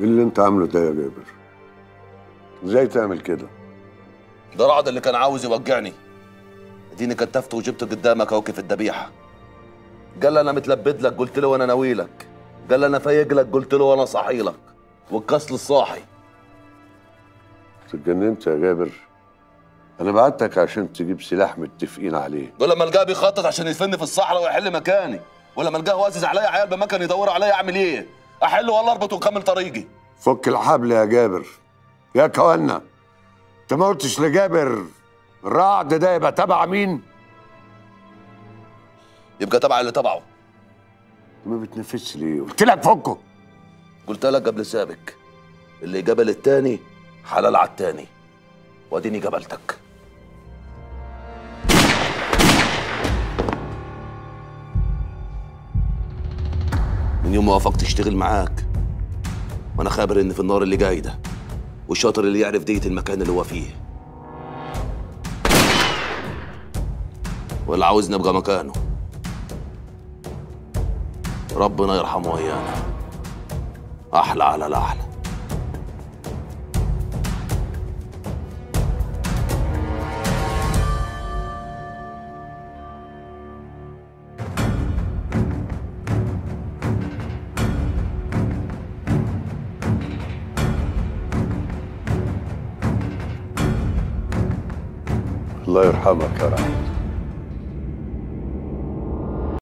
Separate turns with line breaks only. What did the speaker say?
ايه اللي انت عامله ده يا جابر ازاي تعمل كده
ده رعد اللي كان عاوز يوجعني اديني كتفته وجبته قدامك اهو كيف الذبيحه قال لي انا متلبد لك قلت له وانا ناوي لك قال لي انا فايق لك قلت له وانا صاحي لك والكسل الصاحي
اتجننت يا جابر انا بعتك عشان تجيب سلاح متفقين عليه
دول لما القاه بيخطط عشان يدفني في الصحراء ويحل مكاني ولما القاه وازز عليا عيال بمكان يدور عليا اعمل ايه احل ولا اربط واكمل طريقي
فك الحبل يا جابر يا كوانا انت ما قلتش لجابر الرعد ده يبقى تبع مين
يبقى تبع اللي تبعه
ما بتنفذش ليه قلت لك فكه
قلت لك قبل سابك اللي جبل التاني حلال على التاني واديني جبلتك من يوم ما وافقت اشتغل معاك وانا خابر ان في النار اللي جاي ده والشاطر اللي يعرف دية المكان اللي هو فيه واللي عاوزني ابقى مكانه ربنا يرحمه ويانا احلى على الاحلى
الله يرحمك يا رعد